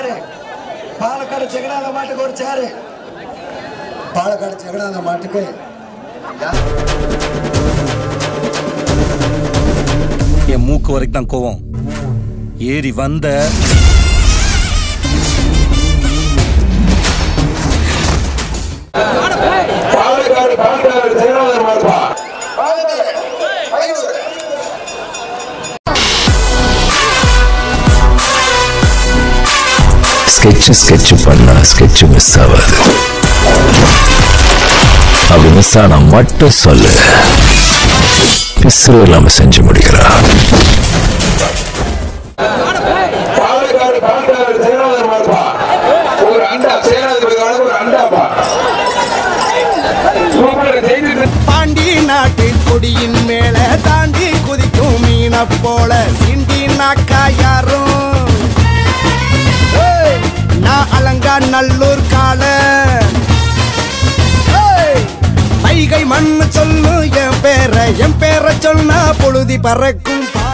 சேரு பாலக்காடு ஜெகநாத மாட்டுக்கு ஒரு சேரு பாலக்காடு ஜெகநாத மாட்டுக்கு என் மூக்கு வரைக்கும் தான் கோவம் ஏறி வந்த பாலக்காடு பாலக்காடு ஜெகநாதர் மாடுப்பா ஸ்கெட்ச் ஸ்கெட்ச் பண்ணா ஸ்கெட்ச் மிஸ் ஆகாது அப்படி மிஸ் ஆனா மட்டும் சொல்லு பிசுறு இல்லாம செஞ்சு முடிக்கிறா பாலக்காடு பாலக்காடு ஜெகநாதர் மாடுப்பா ஒரு அண்டா சேனாதிபதி வழங்க ஒரு அண்டாப்பா சூப்பர் ஜெயித்து பாண்டி நாட்டு கொடியின் மேல தாண்டி குதிக்கும் மீன போல சிண்டி நாக்கா யாரும் ஏய், நான் அலங்கா நல்லூர் கால ஏய், வைகை மண்ணு சொல்லு என் பேரை என் பேரை சொன்னா பொழுதி பறக்கும் பா